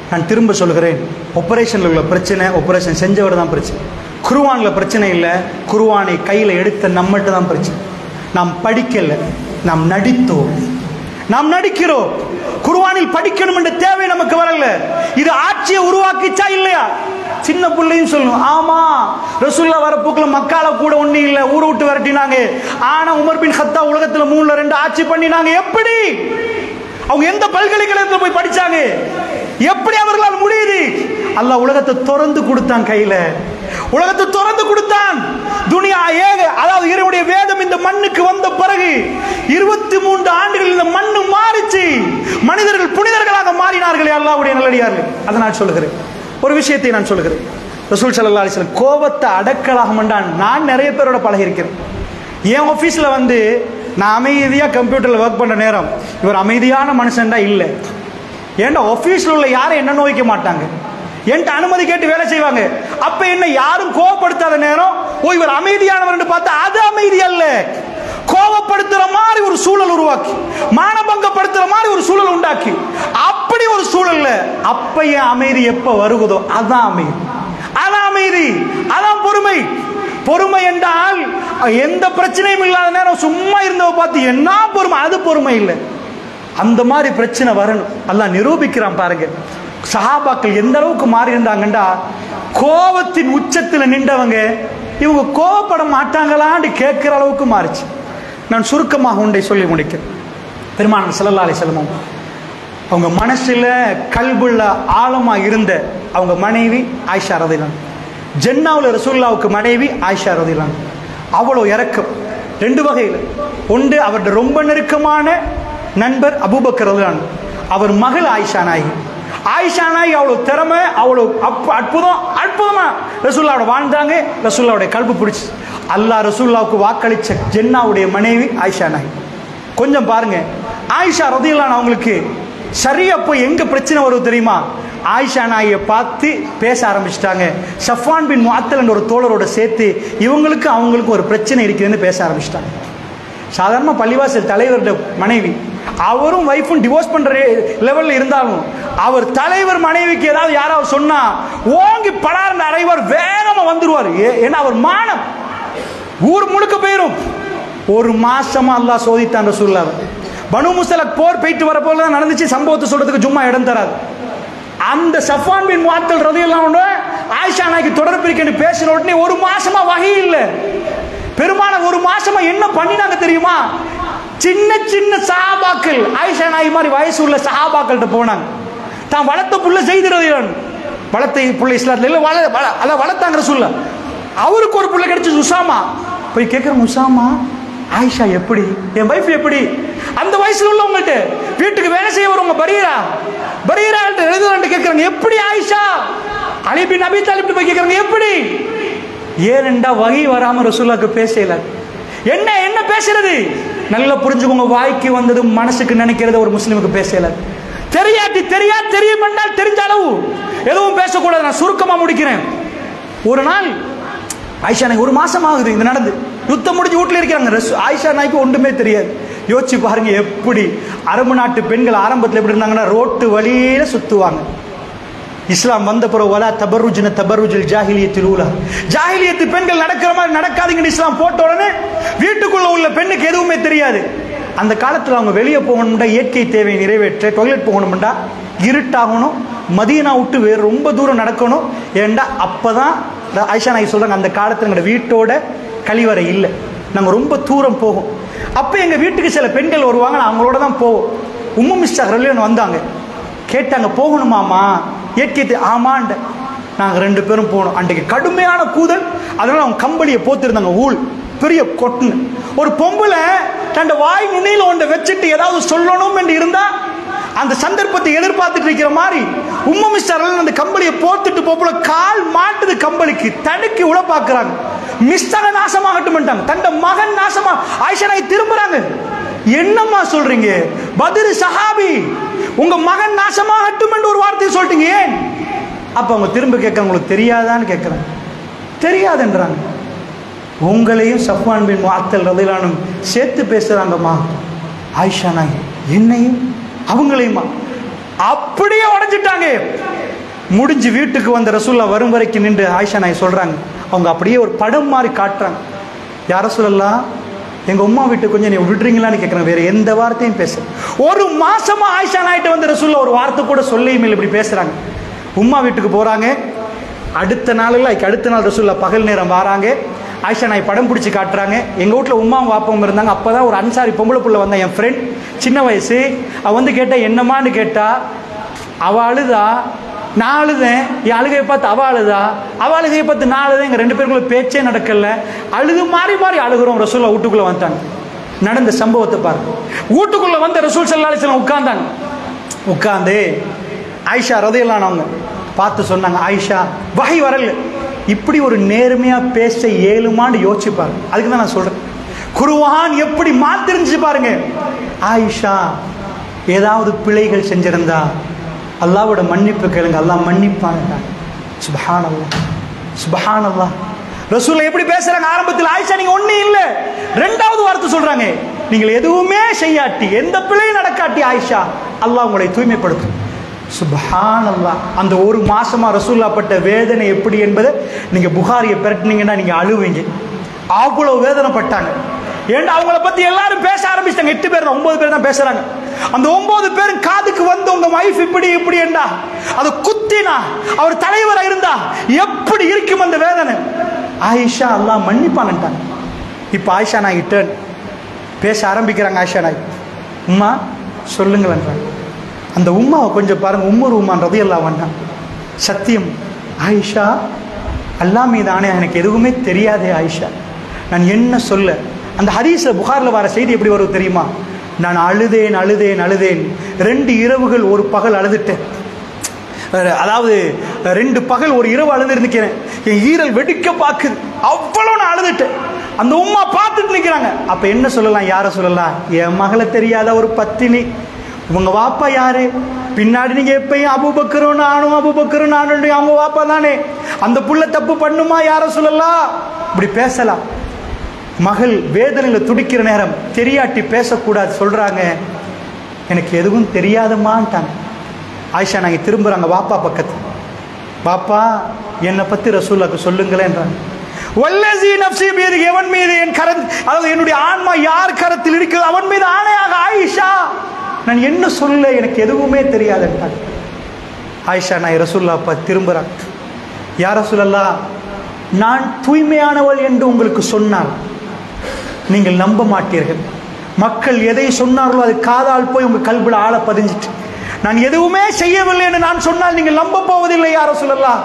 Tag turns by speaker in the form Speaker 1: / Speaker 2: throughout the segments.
Speaker 1: நான் திரும்ப சொல்கிறேன் ஆபரேஷனில் உள்ள பிரச்சனை ஆபரேஷன் செஞ்சவர் தான் பிரச்சனை குருவானில் பிரச்சனை இல்லை குருவானை கையில் எடுத்த நம்மகிட்ட தான் பிரச்சனை நாம் படிக்கல நாம் நடித்தோம் நாம் நடிக்கிறோம் குருவானில் படிக்கணும் என்ற தேவை நமக்கு வரல இது ஆட்சியை உருவாக்கிச்சா இல்லையா சின்ன பிள்ளையும் சொல்லணும் ஆமா ரசூல்லா வரப்போக்குல மக்கால கூட ஒண்ணு இல்ல ஊரை விட்டு விரட்டினாங்க ஆனா உமர் பின் ஹத்தா உலகத்துல மூணுல ரெண்டு ஆட்சி பண்ணினாங்க எப்படி அவங்க எந்த பல்கலைக்கழகத்துல போய் படிச்சாங்க எப்படி அவர்களால் முடியுது அல்லாஹ் உலகத்தை திறந்து கொடுத்தான் கையில உலகத்தை திறந்து கொடுத்தான் துனியா ஏக அதாவது இறைவனுடைய வேதம் இந்த மண்ணுக்கு வந்த பிறகு இருபத்தி மூன்று ஆண்டுகள் இந்த மண்ணு மாறிச்சு மனிதர்கள் புனிதர்களாக மாறினார்களே அல்லாஹ்வுடைய நல்லடியார்கள் அதை நான் சொல்லுகிறேன் ஒரு விஷயத்தை நான் சொல்லுகிறேன் ரசூல் ஸல்லல்லாஹு அலைஹி வஸல்லம் கோபத்தை அடக்கலாக மண்டான் நான் நிறைய பேரோட பழகியிருக்கிறேன் என் ஆஃபீஸில் வந்து நான் அமைதியாக கம்ப்யூட்டரில் ஒர்க் பண்ணுற நேரம் இவர் அமைதியான மனுஷன்டா இல்லை ஏன்டா ஆஃபீஸில் உள்ள யாரும் என்ன நோய்க்க மாட்டாங்க என்கிட்ட அனுமதி கேட்டு வேலை செய்வாங்க அப்ப என்ன யாரும் கோவப்படுத்தாத நேரம் ஓ இவர் அமைதியானவர் பார்த்தா அது அமைதி அல்ல கோவப்படுத்துற மாதிரி ஒரு சூழல் உருவாக்கி மானபங்கப்படுத்துற மாதிரி ஒரு சூழல் உண்டாக்கி அப்படி ஒரு சூழல்ல அப்ப என் அமைதி எப்ப வருகுதோ அதான் அமைதி அதான் அமைதி அதான் பொறுமை பொறுமை என்றால் எந்த பிரச்சனையும் இல்லாத நேரம் சும்மா இருந்தவ பார்த்து என்ன பொறுமை அது பொறுமை இல்லை அந்த மாதிரி பிரச்சனை வரணும் அல்லாஹ் நிரூபிக்கிறான் பாருங்க சஹாபாக்கள் எந்த அளவுக்கு மாறி இருந்தாங்கண்டா கோபத்தின் உச்சத்தில் நின்றவங்க இவங்க கோவப்பட மாட்டாங்களான்னு கேட்கிற அளவுக்கு மாறிச்சு நான் சுருக்கமாக உண்டை சொல்லி முடிக்கிறேன் பெருமானம் ஸல்லல்லாஹு அலைஹி வஸல்லம் அவங்க மனசுல கல்புள்ள ஆழமா இருந்த அவங்க மனைவி ஆயிஷா ரதிலான் ஜென்னாவுல ரசூல்லாவுக்கு மனைவி ஆயிஷா ரதிலான் அவ்வளோ இறக்கம் ரெண்டு வகையில் ஒன்று அவருடைய ரொம்ப நெருக்கமான நண்பர் அபூபக்கர் ரதிலான் அவர் மகள் ஆயிஷா நாயகி ஆயிஷா நாயகி அவ்வளோ திறமை அவ்வளோ அப் அற்புதம் அற்புதமா ரசூல்லாவோட வாழ்ந்தாங்க ரசூல்லாவுடைய கல்பு பிடிச்சி அல்லாஹ் ரசூல்லாவுக்கு வாக்களிச்ச ஜென்னாவுடைய மனைவி ஆயிஷா நாயகி கொஞ்சம் பாருங்க ஆயிஷா ரதியலான் அவங்களுக்கு சரியா போய் எங்க பிரச்சனை வருது தெரியுமா ஆயிஷா நாயை பார்த்து பேச ஆரம்பிச்சிட்டாங்க ஷஃபான் பின் முஅத்தல் ஒரு தோழரோட சேர்த்து இவங்களுக்கு அவங்களுக்கு ஒரு பிரச்சனை இருக்குதுன்னு பேச ஆரம்பிச்சிட்டாங்க சாதாரண பள்ளிவாசல் தலைவருடைய மனைவி அவரும் வைஃபும் டிவோர்ஸ் பண்ற லெவல்ல இருந்தாலும் அவர் தலைவர் மனைவிக்கு ஏதாவது யாராவது சொன்னா ஓங்கி படார்ந்த அறைவர் வேகமா வந்துருவார் ஏ- ஏன்னா அவர் மானம் ஊர் முழுக்க போயிரும் ஒரு மாசமா அல்லாஹ் சோதித்தான் ரசூலுல்லாஹ் பனு முஸ்தலக் போர் போயிட்டு வர போல தான் நடந்துச்சு சம்பவத்தை சொல்றதுக்கு சும்மா இடம் தராது அந்த சஃபான் பின் முஅத்தல் ரலியல்லாஹு அன்ஹு ஆயிஷா நாய்க்கு தொடர்பு இருக்குன்னு பேசின உடனே ஒரு மாசமா வகை இல்லை பெருமான ஒரு மாசமா என்ன பண்ணினாங்க தெரியுமா சின்ன சின்ன சஹாபாக்கள் ஆயிஷா நாய் மாதிரி வயசு உள்ள சஹாபாக்கள்கிட்ட போனாங்க தான் வளர்த்த புள்ள செய்திருந்தான் வளர்த்த புள்ள இஸ்லாத்துல இல்ல வள வள அதான் வளர்த்தாங்க ரசூல்லா அவருக்கு ஒரு புள்ள கிடைச்சு உசாமா போய் கேட்குறேன் உசாமா ஆயிஷா எப்படி என் வைஃப் எப்படி அந்த வயசுல உள்ளவங்கள்ட்ட வீட்டுக்கு வேலை செய்ய வருவாங்க பரீரா பரீரா எழுதுறான்ட்டு கேட்குறாங்க எப்படி ஆயிஷா அலிபி நபி தாலிப்ட்டு போய் கேட்குறாங்க எப்படி ஏனெண்டா வகை வராம ரசூல்லாக்கு பேசல என்ன என்ன பேசுறது நல்லா புரிஞ்சுக்கோங்க வாய்க்கு வந்தது மனசுக்கு நினைக்கிறது ஒரு முஸ்லிமுக்கு பேசல தெரியாட்டி தெரியா தெரியும் என்றால் தெரிஞ்ச அளவு எதுவும் பேசக்கூடாது நான் சுருக்கமா முடிக்கிறேன் ஒரு நாள் ஆயிஷா நாய்க்கு ஒரு மாசம் ஆகுது இது நடந்து யுத்தம் முடிஞ்சு வீட்டில் இருக்கிறாங்க ரசூ ஆயிஷா நாய்க்கு ஒன்றுமே தெரியாது யோசிச்சு பாருங்க எப்படி அரபு நாட்டு பெண்கள் ஆரம்பத்தில் எப்படி இருந்தாங்கன்னா ரோட்டு வழியில சுத்துவாங்க இஸ்லாம் வந்த பிறகு வலா தபருஜின தபருஜில் ஜாஹிலியத்தில் ஊலா ஜாஹிலியத்து பெண்கள் நடக்கிற மாதிரி நடக்காதீங்கன்னு இஸ்லாம் போட்ட உடனே வீட்டுக்குள்ள உள்ள பெண்ணுக்கு எதுவுமே தெரியாது அந்த காலத்தில் அவங்க வெளியே போகணும்டா இயற்கை தேவையை நிறைவேற்ற டாய்லெட் போகணும்டா இருட்டாகணும் மதீனா விட்டு வேறு ரொம்ப தூரம் நடக்கணும் ஏண்டா அப்பதான் இந்த ஆயிஷா நாயகி சொல்றாங்க அந்த காலத்தில் எங்களோட வீட்டோட கழிவறை இல்லை நாங்கள் ரொம்ப தூரம் போகும் அப்போ எங்கள் வீட்டுக்கு சில பெண்கள் வருவாங்க நான் அவங்களோட தான் போவோம் உம்மு மிஸ்டர் ரலியன் வந்தாங்க கேட்டாங்க போகணுமாமா இயற்கை தே- ஆமாண்ட நாங்கள் ரெண்டு பேரும் போனோம் அன்றைக்கு கடுமையான கூதல் அதனால அவங்க கம்பளியை போத்திருந்தாங்க ஊழ் பெரிய கொட்டுன்னு ஒரு பொம்பளை தன் வாய் நுனியில் ஒன்றை வச்சுட்டு ஏதாவது சொல்லணும் என்று இருந்தா அந்த சந்தர்ப்பத்தை எதிர்பார்த்துட்டு இருக்கிற மாதிரி உம்ம மிஸ்டர் அந்த கம்பளியை போத்துட்டு போப்புல கால் மாட்டுது கம்பளிக்கு தடுக்கி உள்ள பார்க்கறாங்க மிஸ்டக நாசமாகட்டும் தண்ட மகன் நாசமா ஆயிஷா நாய் திரும்புறாங்க என்னம்மா சொல்றீங்க பதிரு சஹாபி உங்க மகன் நாசமாகட்டும் என்று ஒரு வார்த்தையை சொல்லிட்டீங்க ஏன் அப்ப அவங்க திரும்ப கேட்க உங்களுக்கு தெரியாதான்னு கேட்கறாங்க தெரியாதுன்றாங்க உங்களையும் சஃப்வான் பின் முஅத்தல் ரதிலானும் சேர்த்து பேசுறாங்கம்மா ஆயிஷா நாயகி என்னையும் அவங்களையுமா அப்படியே உடைஞ்சிட்டாங்க முடிஞ்சு வீட்டுக்கு வந்த ரசூல்லா வரும் வரைக்கும் நின்று ஆயிஷா நாய் சொல்றாங்க அவங்க அப்படியே ஒரு படம் மாதிரி காட்டுறாங்க யார சொல்லலாம் எங்க உம்மா வீட்டுக்கு கொஞ்சம் நீ விடுறீங்களான்னு கேட்குறேன் வேற எந்த வார்த்தையும் பேச ஒரு மாசமா ஆயிஷா நாயிட்ட வந்து ரசூல்லா ஒரு வார்த்தை கூட சொல்லியும் இல்லை இப்படி பேசுறாங்க உம்மா வீட்டுக்கு போறாங்க அடுத்த நாளில் அதுக்கு அடுத்த நாள் ரசூல்லா பகல் நேரம் வராங்க ஆயிஷா நாய் படம் பிடிச்சி காட்டுறாங்க எங்கள் வீட்டில் உமாவும் வாப்பவங்க இருந்தாங்க அப்போ தான் ஒரு அன்சாரி பொம்பளை புள்ள வந்தா என் ஃப்ரெண்ட் சின்ன வயசு அவ வந்து கேட்டா என்னம்மான்னு கேட்டா அவ அழுதா நான் அழுதேன் என் அழுகையை பார்த்து அவ அழுதா அவ அழுகையை பார்த்து நான் அழுதேன் எங்கள் ரெண்டு பேருக்குள்ள பேச்சே நடக்கல அழுது மாறி மாறி அழுகுறோம் ரசூல்லா வீட்டுக்குள்ளே வந்துட்டாங்க நடந்த சம்பவத்தை பாருங்க வீட்டுக்குள்ளே வந்த ரசூல் சல்லா அலிஸ்லாம் உட்கார்ந்தாங்க உட்காந்து ஆயிஷா ரதையிலானவங்க பார்த்து சொன்னாங்க ஆயிஷா வகை வரல இப்படி ஒரு நேர்மையாக பேச ஏழுமான்னு யோசிச்சு பாருங்க அதுக்கு தான் நான் சொல்கிறேன் குருவான் எப்படி மாத்திருந்துச்சு பாருங்க ஆயிஷா ஏதாவது பிழைகள் செஞ்சிருந்தா அல்லாவோட மன்னிப்பு கேளுங்க அல்லாஹ் மன்னிப்பாங்க சுபஹான் அல்லாஹ் சுபஹான் அல்லாஹ் ரசூலை எப்படி பேசுறாங்க ஆரம்பத்தில் ஆயிஷா நீங்க ஒண்ணு இல்ல ரெண்டாவது வார்த்தை சொல்றாங்க நீங்கள் எதுவுமே செய்யாட்டி எந்த பிழையும் நடக்காட்டி ஆயிஷா அல்லாஹ் உங்களை தூய்மைப்படுத்தும் சுபஹான் அல்லாஹ் அந்த ஒரு மாசமா ரசூல்லா பட்ட வேதனை எப்படி என்பதை நீங்க புகாரியை பிரட்டினீங்கன்னா நீங்க அழுவீங்க அவ்வளவு வேதனைப்பட்டாங்க ஏன்டா அவங்கள பத்தி எல்லாரும் பேச ஆரம்பிச்சிட்டாங்க எட்டு பேர் ஒன்பது பேர் தான் பேசுறாங்க அந்த ஒன்பது பேரும் காதுக்கு வந்து உங்க வைஃப் இப்படி இப்படி என்றா அதை குத்தினா அவர் தலைவரா இருந்தா எப்படி இருக்கும் அந்த வேதனை ஆயிஷா அல்லாஹ் மன்னிப்பான்ட்டாங்க இப்போ ஆயிஷா நாய் டேர்ன் பேச ஆரம்பிக்கிறாங்க ஆயிஷா நாய் உம்மா சொல்லுங்களேன்றாங்க அந்த உம்மாவை கொஞ்சம் பாருங்க உம்மர் உம்மான்றது எல்லாம் வேண்டாம் சத்தியம் ஆயிஷா அல்லா மீதானே எனக்கு எதுவுமே தெரியாதே ஆயிஷா நான் என்ன சொல்ல அந்த ஹதீஸில் புகாரில் வர செய்தி எப்படி வரும் தெரியுமா நான் அழுதேன் அழுதேன் அழுதேன் ரெண்டு இரவுகள் ஒரு பகல் அழுதுட்டேன் அஹ் அதாவது அஹ் ரெண்டு பகல் ஒரு இரவு அழுது நிற்கிறேன் என் ஈரல் வெடிக்க பார்க்குது அவ்வளோ நான் அழுதுட்டேன் அந்த உம்மா பார்த்துட்டு நிற்கிறாங்க அப்போ என்ன சொல்லலாம் யாரை சொல்லலாம் என் மகளை தெரியாத ஒரு பத்தினி உங்க வாப்பா யாரு பின்னாடி நீங்க எப்பயும் அபுபக்கரும் நானும் அபுபக்கரும் நானும் அவங்க வாப்பா தானே அந்த புள்ள தப்பு பண்ணுமா யார சொல்லலாம் இப்படி பேசலாம் மகள் வேதனையில் துடிக்கிற நேரம் தெரியாட்டி பேசக்கூடாது சொல்றாங்க எனக்கு எதுவும் தெரியாதமான்ட்டாங்க ஆயிஷா நாங்கள் திரும்புறாங்க வாப்பா பக்கத்து பாப்பா என்னை பத்தி ரசூல்லாக்கு சொல்லுங்களேன்றாங்க வல்லசி நப்சி மீது எவன் மீது என் கரத் அதாவது என்னுடைய ஆன்மா யார் கரத்தில் இருக்கிறது அவன் மீது ஆணையாக ஆயிஷா நான் என்ன சொல்ல எனக்கு எதுவுமே தெரியாதுன்ட்டாங்க ஆயிஷா நான் ரசூல்லா அப்பா திரும்புறாங்க யார் ரசூலல்லா நான் தூய்மையானவள் என்று உங்களுக்கு சொன்னார் நீங்கள் நம்ப மாட்டீர்கள் மக்கள் எதை சொன்னார்களோ அது காதால் போய் உங்க கல்வில ஆழ பதிஞ்சிட்டு நான் எதுவுமே செய்யவில்லை என்று நான் சொன்னால் நீங்கள் நம்ப போவதில்லை யார சொல்லலாம்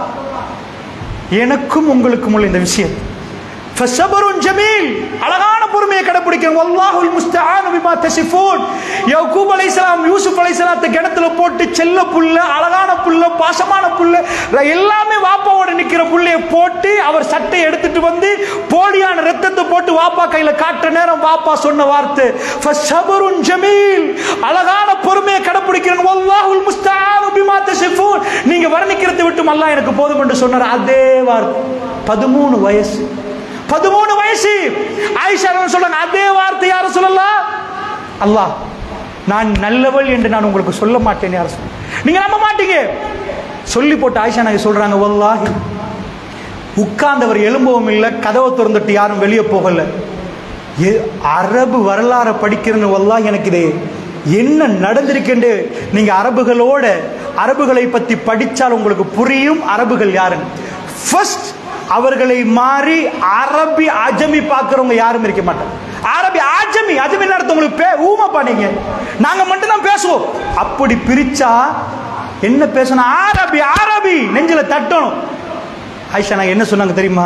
Speaker 1: எனக்கும் உங்களுக்கும் உள்ள இந்த விஷயம் ஃபஸபருன் ஜமீல் அழகான பொறுமையை கடைபிடிக்கணும் வல்லாஹுல் முஸ்தஆனு பிமா தசிஃபூன் யக்கூப் அலைஹிஸ்ஸலாம் யூசுப் அலைஹிஸ்ஸலாத்தை கிணத்துல போட்டு செல்ல புல்ல அழகான புல்ல பாசமான புல்ல எல்லாமே வாப்பாவோட நிக்கிற புள்ளைய போட்டு அவர் சட்டை எடுத்துட்டு வந்து போலியான ரத்தத்தை போட்டு வாப்பா கையில காட்டுற நேரம் வாப்பா சொன்ன வார்த்தை ஃபஸபருன் ஜமீல் அழகான பொறுமையை கடைபிடிக்கணும் வல்லாஹுல் முஸ்தஆனு பிமா தசிஃபூன் நீங்க வர்ணிக்கிறதை விட்டு அல்லாஹ் எனக்கு போதும் என்று சொன்னார் அதே வார்த்தை பதிமூணு வயசு பதிமூணு வயசு ஆயிஷா சொல்றாங்க அதே வார்த்தை யார சொல்லலாம் அல்லாஹ் நான் நல்லவள் என்று நான் உங்களுக்கு சொல்ல மாட்டேன் யார சொல்ல நீங்க நம்ப மாட்டீங்க சொல்லி போட்டு ஆயிஷா நாங்க சொல்றாங்க வல்லாஹி உட்கார்ந்தவர் எலும்பவும் இல்லை கதவை திறந்துட்டு யாரும் வெளியே போகல எ- அரபு வரலாறை படிக்கிறேன்னு வல்லாஹ் எனக்கு இது என்ன நடந்திருக்குன்னு நீங்க அரபுகளோட அரபுகளை பத்தி படிச்சால் உங்களுக்கு புரியும் அரபுகள் யாருன்னு ஃபர்ஸ்ட் அவர்களை மாறி அரபி அஜமி பார்க்கறவங்க யாரும் இருக்க மாட்டாங்க அரபி அஜமி அஜமி நடத்த உங்களுக்கு பே ஊமப்பா நீங்க நாங்க மட்டும் தான் பேசுவோம் அப்படி பிரிச்சா என்ன பேசணும் அரபி அரபி நெஞ்சில தட்டணும் ஆயிஷா நான் என்ன சொன்னாங்க தெரியுமா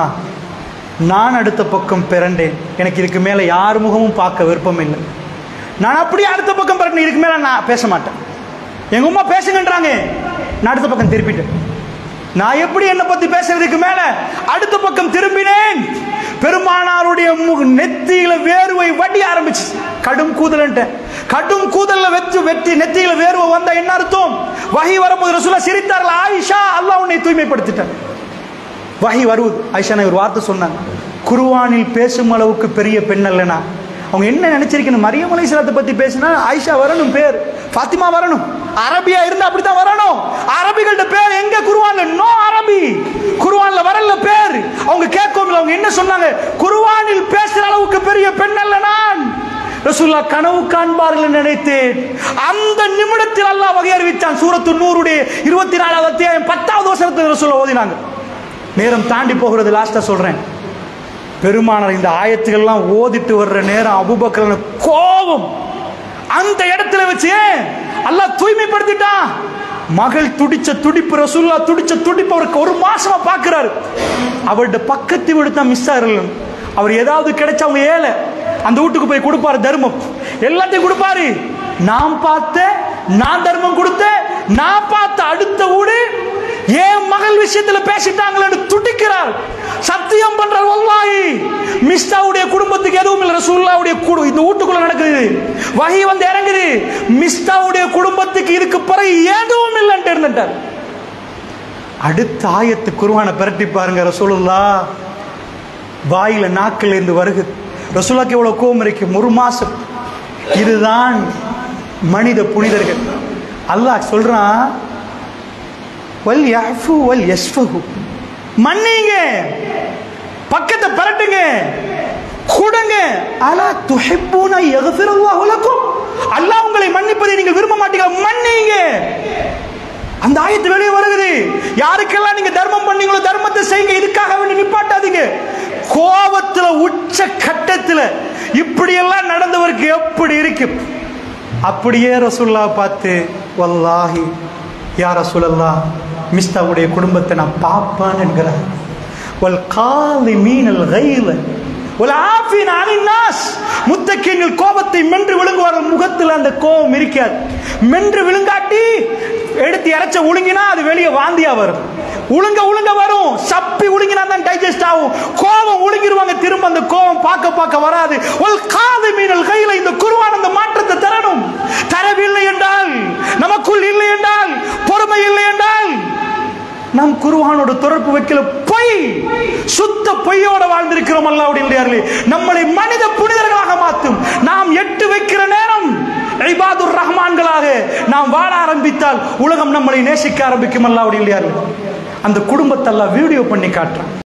Speaker 1: நான் அடுத்த பக்கம் பிறண்டேன் எனக்கு இதுக்கு மேலே யார் முகமும் பார்க்க விருப்பம் இல்லை நான் அப்படியே அடுத்த பக்கம் பிறண்டேன் இதுக்கு மேலே நான் பேச மாட்டேன் எங்க உமா பேசுங்கன்றாங்க நான் அடுத்த பக்கம் திருப்பிட்டேன் நான் எப்படி என்னை பத்தி பேசுறதுக்கு மேல அடுத்த பக்கம் திரும்பினேன் பெருமானாருடைய மு- நெத்தியில வேர்வை வடி ஆரம்பிச்சு கடும் கூதல்ன்ட்டேன் கடும் கூதல்ல வெச்சு வெட்டி நெத்தியில வேர்வை வந்தா என்ன அர்த்தம் வகி வரும்போது ரசூலா சிரித்தார்கள் ஆயிஷா அல்லாஹ் உன்னை தூய்மைப்படுத்திட்டேன் வகி வருவது ஆயிஷா நான் ஒரு வார்த்தை சொன்னாங்க குருவானில் பேசும் அளவுக்கு பெரிய பெண் அல்லனா அவங்க என்ன நினைச்சிருக்கணும் மரியம் அலைஹிஸ்ஸலாத்தை பத்தி பேசினா ஆயிஷா வரணும் பேர் ஃபாத்திமா வரணும் அரபியா இருந்தா அப்படித்தான் வரணும் அரபிகள்ட்ட பேர் எங்க குருவான்ல என்ன சொன்னாங்க குர்ஆனில் பேசுற அளவுக்கு பெரிய பெண் அல்ல நான் ரசூல்லா கனவு காண்பார்கள் என்று நினைத்தேன் அந்த நிமிடத்தில் அல்லாஹ் வகை அறிவித்தான் சூரத்து நூறுடைய இருபத்தி நாலாவது அத்தியாயம் பத்தாவது வசனத்தில் ரசூல்லா ஓதினாங்க நேரம் தாண்டி போகிறது லாஸ்டா சொல்றேன் பெருமானார் இந்த ஆயத்துக்கள்லாம் ஓதிட்டு வர்ற நேரம் அபுபக்கர் கோபம் அந்த இடத்துல வச்சு அல்லாஹ் தூய்மைப்படுத்திட்டான் மகள் துடிச்ச துடிப்பு ரசூல்லா துடிச்ச துடிப்பு அவருக்கு ஒரு மாசமா பார்க்கிறாரு அவருடைய பக்கத்து வீடு தான் மிஸ் ஆகல அவர் ஏதாவது கிடைச்சா அவங்க ஏழை அந்த வீட்டுக்கு போய் கொடுப்பாரு தர்மம் எல்லாத்தையும் கொடுப்பாரு நான் பார்த்த நான் தர்மம் கொடுத்தேன் நான் பார்த்த அடுத்த வீடு என் மகள் விஷயத்துல பேசிட்டாங்களேன்னு துடிக்கிறார் சத்தியம் பண்றார் வல்லாஹி மிஸ்டாவுடைய குடும்பத்துக்கு எதுவும் இல்லை ரசூல்லாவுடைய குடு இந்த வீட்டுக்குள்ள நடக்குது வகை வந்து இறங்குது மிஸ்டாவுடைய குடும்பத்துக்கு இதுக்கு பிறகு எதுவும் இல்லைன்ட்டு இருந்துட்டார் அடுத்த ஆயத்து குருவான பிரட்டி பாருங்க ரசூலுல்லா வாயில நாக்கில் இருந்து வருகுது ரசூலாக்கு எவ்வளவு கோபம் இருக்கும் ஒரு மாசம் இதுதான் மனித புனிதர்கள் அல்லாஹ் சொல்றான் வல் யாஃபு வல் யஸ்ஃபஹு மன்னிங்க பக்கத்தை பரட்டுங்க கொடுங்க அலா துஹிப்பூன யக்ஃபிருல்லாஹு லக்கும் அல்லாஹ் உங்களை மன்னிப்பதை நீங்கள் விரும்ப மாட்டீங்க மன்னிங்க அந்த ஆயத்து வெளியே வருகிறது யாருக்கெல்லாம் நீங்க தர்மம் பண்ணீங்களோ தர்மத்தை செய்யுங்க இதுக்காக வேண்டி நிப்பாட்டாதீங்க கோபத்துல உச்ச கட்டத்துல இப்படியெல்லாம் நடந்தவருக்கு எப்படி இருக்கும் அப்படியே ரசூல்லா பார்த்து வல்லாஹி யா ரசூலல்லா மிஸ்தாவுடைய குடும்பத்தை நான் பார்ப்பேன் என்கிறார் வல் காலி மீனல் கைல ஒரு ஆஃபின் அனின்னாஸ் முத்தக்கீங்கள் கோபத்தை மென்று விழுங்குவார்கள் முகத்தில் அந்த கோபம் இருக்காது மென்று விழுங்காட்டி எடுத்து இறைச்ச உழுங்கினா அது வெளியே வாந்தியா வரும் உழுங்க உழுங்க வரும் சப்பி உழுங்கினா தான் டைஜஸ்ட் ஆகும் கோபம் உழுங்கிருவாங்க திரும்ப அந்த கோபம் பார்க்க பார்க்க வராது ஒரு காது மீனல் கையில இந்த குருவான் அந்த மாற்றத்தை தரணும் தரவில்லை என்றால் நமக்குள் இல்லை என்றால் பொறுமை இல்லை என்றால் நாம் குருவானோட தொடர்பு வைக்கல பொய் சுத்த பொய்யோட வாழ்ந்திருக்கிறோம் அல்லாவுடைய நம்மளை மனித புனிதர்களாக மாற்றும் நாம் எட்டு வைக்கிற நேரம் ஐபாதுர் ரஹ்மான்களாக நாம் வாழ ஆரம்பித்தால் உலகம் நம்மளை நேசிக்க ஆரம்பிக்கும் அல்லாவுடைய அந்த குடும்பத்தை எல்லாம் வீடியோ பண்ணி காட்டுறான்